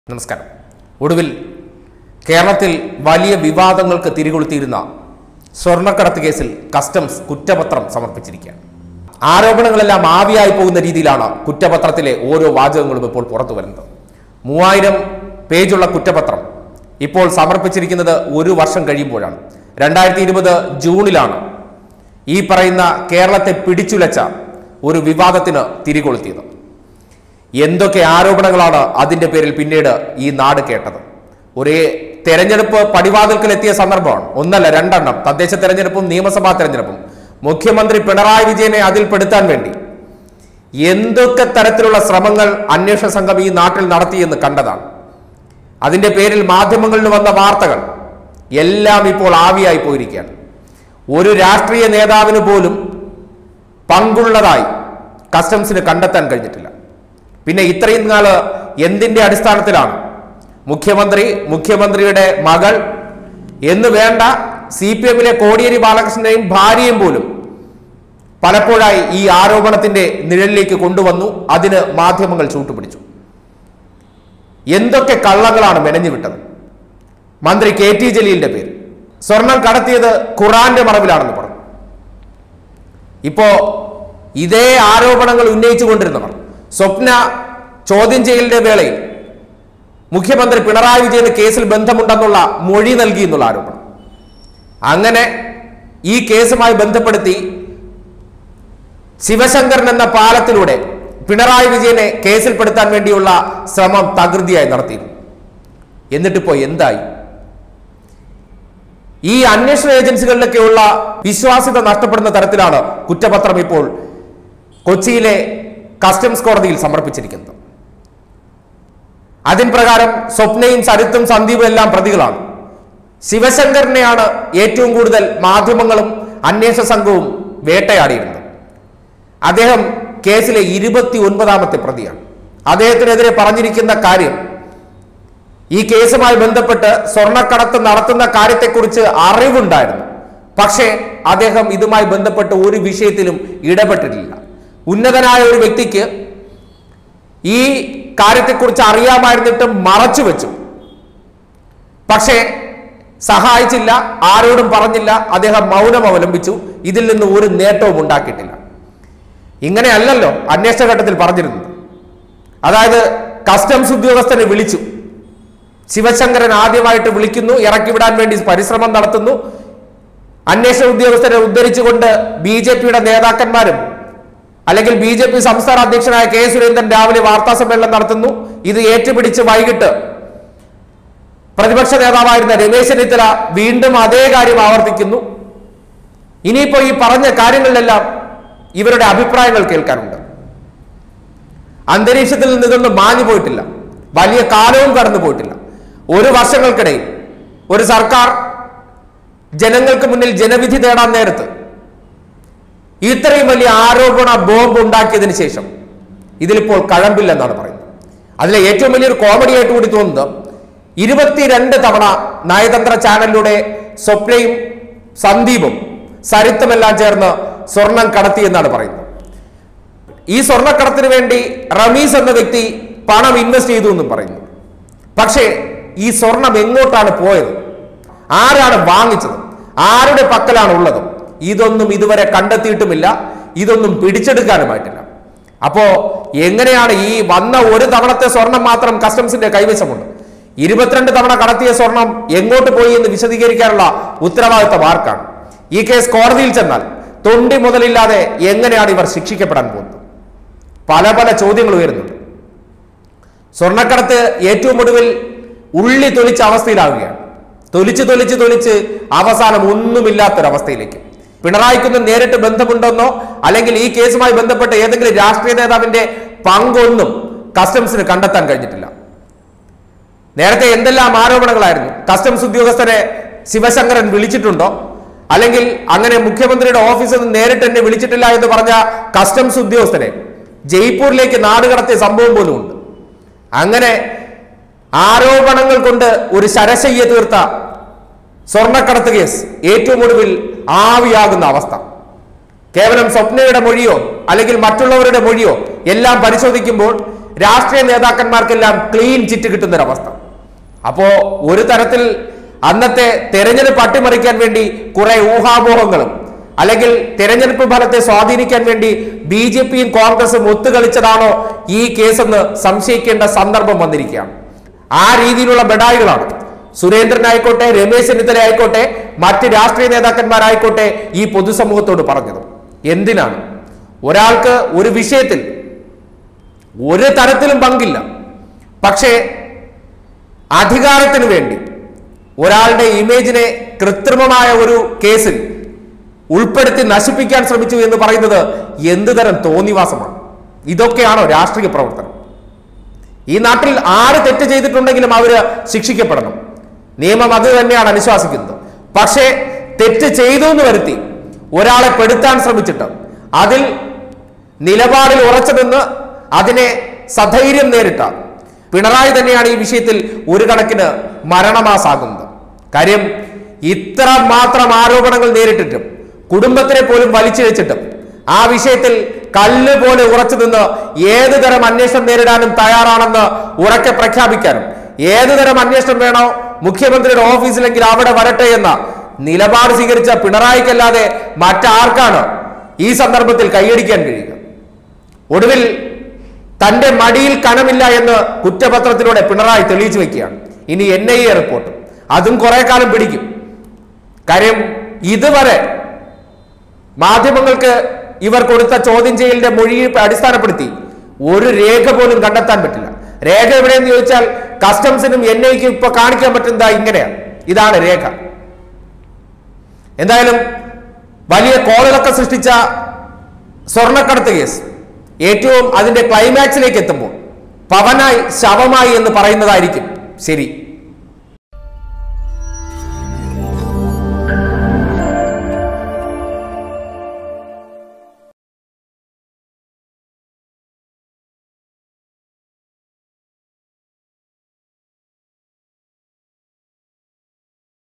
നമസ്കാരം ഒടുവിൽ കേരളത്തിൽ വലിയ വിവാദങ്ങൾക്ക് തിരികൊളുത്തിയിരുന്ന സ്വർണ്ണക്കടത്ത് കേസിൽ കസ്റ്റംസ് കുറ്റപത്രം സമർപ്പിച്ചിരിക്കുകയാണ് ആരോപണങ്ങളെല്ലാം ആവിയായി പോകുന്ന രീതിയിലാണ് കുറ്റപത്രത്തിലെ ഓരോ വാചകങ്ങളും ഇപ്പോൾ പുറത്തു വരുന്നത് മൂവായിരം പേജുള്ള കുറ്റപത്രം ഇപ്പോൾ സമർപ്പിച്ചിരിക്കുന്നത് ഒരു വർഷം കഴിയുമ്പോഴാണ് രണ്ടായിരത്തി ഇരുപത് ജൂണിലാണ് ഈ പറയുന്ന കേരളത്തെ പിടിച്ചുലച്ച ഒരു വിവാദത്തിന് തിരികൊളുത്തിയത് എന്തൊക്കെ ആരോപണങ്ങളാണ് അതിന്റെ പേരിൽ പിന്നീട് ഈ നാട് കേട്ടത് ഒരേ തെരഞ്ഞെടുപ്പ് പടിവാതിൽക്കൽ എത്തിയ സന്ദർഭമാണ് ഒന്നല്ല രണ്ടെണ്ണം തദ്ദേശ തെരഞ്ഞെടുപ്പും നിയമസഭാ തെരഞ്ഞെടുപ്പും മുഖ്യമന്ത്രി പിണറായി വിജയനെ അതിൽ പെടുത്താൻ വേണ്ടി എന്തൊക്കെ തരത്തിലുള്ള ശ്രമങ്ങൾ അന്വേഷണ സംഘം ഈ നാട്ടിൽ നടത്തിയെന്ന് കണ്ടതാണ് അതിന്റെ പേരിൽ മാധ്യമങ്ങളിൽ വന്ന വാർത്തകൾ എല്ലാം ഇപ്പോൾ ആവിയായി പോയിരിക്കുകയാണ് ഒരു രാഷ്ട്രീയ നേതാവിന് പോലും പങ്കുള്ളതായി കസ്റ്റംസിന് കണ്ടെത്താൻ കഴിഞ്ഞിട്ടില്ല പിന്നെ ഇത്രയും നാള് എന്തിന്റെ അടിസ്ഥാനത്തിലാണ് മുഖ്യമന്ത്രി മുഖ്യമന്ത്രിയുടെ മകൾ എന്ന് വേണ്ട സി പി എമ്മിലെ കോടിയേരി ബാലകൃഷ്ണനെയും ഭാര്യയും പോലും പലപ്പോഴായി ഈ ആരോപണത്തിന്റെ നിഴലിലേക്ക് കൊണ്ടുവന്നു അതിന് മാധ്യമങ്ങൾ ചൂട്ടുപിടിച്ചു എന്തൊക്കെ കള്ളങ്ങളാണ് മെനഞ്ഞു വിട്ടത് മന്ത്രി കെ ടി ജലീലിന്റെ പേര് സ്വർണം കടത്തിയത് ഖുറാന്റെ മറവിലാണെന്ന് പറഞ്ഞു ഇപ്പോ ഇതേ ആരോപണങ്ങൾ ഉന്നയിച്ചു കൊണ്ടിരുന്നവർ സ്വപ്ന ചോദ്യം ചെയ്യലിന്റെ വേളയിൽ മുഖ്യമന്ത്രി പിണറായി വിജയന് കേസിൽ ബന്ധമുണ്ടെന്നുള്ള മൊഴി നൽകി എന്നുള്ള ആരോപണം അങ്ങനെ ഈ കേസുമായി ബന്ധപ്പെടുത്തി ശിവശങ്കരൻ എന്ന പാലത്തിലൂടെ പിണറായി വിജയനെ കേസിൽപ്പെടുത്താൻ വേണ്ടിയുള്ള ശ്രമം തകൃതിയായി നടത്തിയിരുന്നു എന്നിട്ടിപ്പോ എന്തായി ഈ അന്വേഷണ ഏജൻസികളിലൊക്കെയുള്ള വിശ്വാസ്യത നഷ്ടപ്പെടുന്ന തരത്തിലാണ് കുറ്റപത്രം ഇപ്പോൾ കൊച്ചിയിലെ കസ്റ്റംസ് കോടതിയിൽ സമർപ്പിച്ചിരിക്കുന്നത് അതിൻ പ്രകാരം സ്വപ്നയും സരിത്തും സന്ദീപും എല്ലാം പ്രതികളാണ് ശിവശങ്കറിനെയാണ് ഏറ്റവും കൂടുതൽ മാധ്യമങ്ങളും അന്വേഷണ സംഘവും വേട്ടയാടിയിരുന്നത് അദ്ദേഹം കേസിലെ ഇരുപത്തി ഒൻപതാമത്തെ പ്രതിയാണ് അദ്ദേഹത്തിനെതിരെ പറഞ്ഞിരിക്കുന്ന കാര്യം ഈ കേസുമായി ബന്ധപ്പെട്ട് സ്വർണ്ണക്കടത്ത് നടത്തുന്ന കാര്യത്തെക്കുറിച്ച് അറിവുണ്ടായിരുന്നു പക്ഷേ അദ്ദേഹം ഇതുമായി ബന്ധപ്പെട്ട് ഒരു വിഷയത്തിലും ഇടപെട്ടിട്ടില്ല ഉന്നതനായ ഒരു വ്യക്തിക്ക് ഈ കാര്യത്തെക്കുറിച്ച് അറിയാമായിരുന്നിട്ടും മറച്ചു വെച്ചു പക്ഷേ സഹായിച്ചില്ല ആരോടും പറഞ്ഞില്ല അദ്ദേഹം മൗനം അവലംബിച്ചു ഇതിൽ നിന്ന് ഒരു നേട്ടവും ഉണ്ടാക്കിയിട്ടില്ല ഇങ്ങനെയല്ലല്ലോ അന്വേഷണ ഘട്ടത്തിൽ പറഞ്ഞിരുന്നത് അതായത് കസ്റ്റംസ് ഉദ്യോഗസ്ഥനെ വിളിച്ചു ശിവശങ്കരൻ ആദ്യമായിട്ട് വിളിക്കുന്നു ഇറക്കിവിടാൻ വേണ്ടി പരിശ്രമം നടത്തുന്നു അന്വേഷണ ഉദ്യോഗസ്ഥരെ ഉദ്ധരിച്ചുകൊണ്ട് ബി ജെ പിയുടെ നേതാക്കന്മാരും അല്ലെങ്കിൽ ബി ജെ പി സംസ്ഥാന അധ്യക്ഷനായ കെ സുരേന്ദ്രൻ രാവിലെ വാർത്താ സമ്മേളനം നടത്തുന്നു ഇത് ഏറ്റുപിടിച്ച് വൈകിട്ട് പ്രതിപക്ഷ നേതാവായിരുന്ന രമേശ് ചെന്നിത്തല വീണ്ടും അതേ കാര്യം ആവർത്തിക്കുന്നു ഇനിയിപ്പോ ഈ പറഞ്ഞ കാര്യങ്ങളിലെല്ലാം ഇവരുടെ അഭിപ്രായങ്ങൾ കേൾക്കാനുണ്ട് അന്തരീക്ഷത്തിൽ നിന്ന് ഇതൊന്നും മാഞ്ഞു പോയിട്ടില്ല വലിയ കാലവും കടന്നു പോയിട്ടില്ല ഒരു വർഷങ്ങൾക്കിടയിൽ ഒരു സർക്കാർ ജനങ്ങൾക്ക് മുന്നിൽ ജനവിധി തേടാൻ നേരത്ത് ഇത്രയും വലിയ ആരോപണ ബോംബ് ഉണ്ടാക്കിയതിന് ശേഷം ഇതിലിപ്പോൾ കഴമ്പില്ലെന്നാണ് പറയുന്നത് അതിലെ ഏറ്റവും വലിയൊരു കോമഡി ആയിട്ട് കൂടി തോന്നുന്നത് ഇരുപത്തിരണ്ട് തവണ നയതന്ത്ര ചാനലിലൂടെ സ്വപ്നയും സന്ദീപും സരിത്തുമെല്ലാം ചേർന്ന് സ്വർണം കടത്തി എന്നാണ് പറയുന്നത് ഈ സ്വർണ്ണക്കടത്തിന് വേണ്ടി റമീസ് എന്ന വ്യക്തി പണം ഇൻവെസ്റ്റ് ചെയ്തു എന്നും പറയുന്നു പക്ഷേ ഈ സ്വർണം എങ്ങോട്ടാണ് പോയത് ആരാണ് വാങ്ങിച്ചത് ആരുടെ പക്കലാണ് ഉള്ളത് ഇതൊന്നും ഇതുവരെ കണ്ടെത്തിയിട്ടുമില്ല ഇതൊന്നും പിടിച്ചെടുക്കാനുമായിട്ടില്ല അപ്പോ എങ്ങനെയാണ് ഈ വന്ന ഒരു തവണത്തെ സ്വർണം മാത്രം കസ്റ്റംസിന്റെ കൈവശമുണ്ട് ഇരുപത്തിരണ്ട് തവണ കടത്തിയ സ്വർണം എങ്ങോട്ട് പോയി എന്ന് വിശദീകരിക്കാനുള്ള ഉത്തരവാദിത്തം ആർക്കാണ് ഈ കേസ് കോടതിയിൽ ചെന്നാൽ തൊണ്ടി മുതലില്ലാതെ എങ്ങനെയാണ് ഇവർ ശിക്ഷിക്കപ്പെടാൻ പോകുന്നത് പല പല ചോദ്യങ്ങൾ ഉയരുന്നുണ്ട് സ്വർണ്ണക്കടത്ത് ഏറ്റവും ഒടുവിൽ ഉള്ളി തൊലിച്ച അവസ്ഥയിലാവുകയാണ് തൊലിച്ച് തൊലിച്ച് തൊലിച്ച് അവസാനം ഒന്നുമില്ലാത്തൊരവസ്ഥയിലേക്ക് പിണറായിക്കൊന്നും നേരിട്ട് ബന്ധമുണ്ടെന്നോ അല്ലെങ്കിൽ ഈ കേസുമായി ബന്ധപ്പെട്ട ഏതെങ്കിലും രാഷ്ട്രീയ നേതാവിന്റെ പങ്കൊന്നും കസ്റ്റംസിന് കണ്ടെത്താൻ കഴിഞ്ഞിട്ടില്ല നേരത്തെ എന്തെല്ലാം ആരോപണങ്ങളായിരുന്നു കസ്റ്റംസ് ഉദ്യോഗസ്ഥരെ ശിവശങ്കരൻ വിളിച്ചിട്ടുണ്ടോ അല്ലെങ്കിൽ അങ്ങനെ മുഖ്യമന്ത്രിയുടെ ഓഫീസിൽ നിന്ന് നേരിട്ട് എന്നെ വിളിച്ചിട്ടില്ല എന്ന് പറഞ്ഞ കസ്റ്റംസ് ഉദ്യോഗസ്ഥരെ ജയ്പൂരിലേക്ക് നാട് കടത്തിയ സംഭവം പോലും ഉണ്ട് അങ്ങനെ ആരോപണങ്ങൾ കൊണ്ട് ഒരു ശരശയ്യ തീർത്ത സ്വർണ്ണക്കടത്ത് കേസ് ഏറ്റവും ഒടുവിൽ ആവിയാകുന്ന അവസ്ഥ കേവലം സ്വപ്നയുടെ മൊഴിയോ അല്ലെങ്കിൽ മറ്റുള്ളവരുടെ മൊഴിയോ എല്ലാം പരിശോധിക്കുമ്പോൾ രാഷ്ട്രീയ നേതാക്കന്മാർക്കെല്ലാം ക്ലീൻ ചിറ്റ് കിട്ടുന്നൊരവസ്ഥ അപ്പോ ഒരു തരത്തിൽ അന്നത്തെ തെരഞ്ഞെടുപ്പ് അട്ടിമറിക്കാൻ വേണ്ടി കുറെ ഊഹാപോഹങ്ങളും അല്ലെങ്കിൽ തെരഞ്ഞെടുപ്പ് ഫലത്തെ സ്വാധീനിക്കാൻ വേണ്ടി ബി ജെ പിയും കോൺഗ്രസും ഒത്തുകളിച്ചതാണോ ഈ കേസെന്ന് സംശയിക്കേണ്ട സന്ദർഭം വന്നിരിക്കുകയാണ് ആ രീതിയിലുള്ള ബെഡായികളാണ് സുരേന്ദ്രൻ ആയിക്കോട്ടെ രമേശ് ചെന്നിത്തല ആയിക്കോട്ടെ മറ്റ് രാഷ്ട്രീയ നേതാക്കന്മാരായിക്കോട്ടെ ഈ പൊതുസമൂഹത്തോട് പറഞ്ഞത് എന്തിനാണ് ഒരാൾക്ക് ഒരു വിഷയത്തിൽ ഒരു തരത്തിലും പങ്കില്ല പക്ഷേ അധികാരത്തിന് വേണ്ടി ഒരാളുടെ ഇമേജിനെ കൃത്രിമമായ ഒരു കേസിൽ ഉൾപ്പെടുത്തി നശിപ്പിക്കാൻ ശ്രമിച്ചു എന്ന് പറയുന്നത് എന്ത് തരം തോന്നിവാസമാണ് ഇതൊക്കെയാണോ രാഷ്ട്രീയ പ്രവർത്തനം ഈ നാട്ടിൽ ആര് തെറ്റ് ചെയ്തിട്ടുണ്ടെങ്കിലും അവര് ശിക്ഷിക്കപ്പെടണം നിയമം അത് തന്നെയാണ് അനുശാസിക്കുന്നത് പക്ഷേ തെറ്റ് ചെയ്തു എന്ന് വരുത്തി ഒരാളെ പെടുത്താൻ ശ്രമിച്ചിട്ട് അതിൽ നിലപാടിൽ ഉറച്ചു നിന്ന് അതിനെ സധൈര്യം നേരിട്ട പിണറായി തന്നെയാണ് ഈ വിഷയത്തിൽ ഒരു കണക്കിന് മരണമാസാകുന്നത് കാര്യം ഇത്ര മാത്രം ആരോപണങ്ങൾ നേരിട്ടിട്ടും കുടുംബത്തിനെ പോലും വലിച്ചിഴച്ചിട്ടും ആ വിഷയത്തിൽ കല്ല് പോലെ ഉറച്ചു നിന്ന് ഏത് തരം അന്വേഷണം നേരിടാനും തയ്യാറാണെന്ന് ഉറക്കെ പ്രഖ്യാപിക്കാനും ഏത് തരം അന്വേഷണം വേണോ മുഖ്യമന്ത്രിയുടെ ഓഫീസിലെങ്കിൽ അവിടെ വരട്ടെ എന്ന നിലപാട് സ്വീകരിച്ച പിണറായിക്കല്ലാതെ മറ്റാർക്കാണ് ഈ സന്ദർഭത്തിൽ കൈയടിക്കാൻ കഴിയുക ഒടുവിൽ തന്റെ മടിയിൽ കനമില്ല എന്ന് കുറ്റപത്രത്തിലൂടെ പിണറായി തെളിയിച്ചു വെക്കുകയാണ് ഇനി എൻ ഐ എ റിപ്പോർട്ട് അതും കുറെ കാലം പിടിക്കും കാര്യം ഇതുവരെ മാധ്യമങ്ങൾക്ക് ഇവർ കൊടുത്ത ചോദ്യം ചെയ്യലിന്റെ മൊഴിയെ അടിസ്ഥാനപ്പെടുത്തി ഒരു രേഖ പോലും കണ്ടെത്താൻ പറ്റില്ല രേഖ എവിടെയെന്ന് ചോദിച്ചാൽ കസ്റ്റംസിനും എൻ ഐക്കും ഇപ്പൊ കാണിക്കാൻ പറ്റുന്നത് ഇങ്ങനെയാണ് ഇതാണ് രേഖ എന്തായാലും വലിയ കോളിളക്കം സൃഷ്ടിച്ച സ്വർണ്ണക്കടത്ത് കേസ് ഏറ്റവും അതിന്റെ ക്ലൈമാക്സിലേക്ക് എത്തുമ്പോൾ പവനായി ശവമായി എന്ന് പറയുന്നതായിരിക്കും ശരി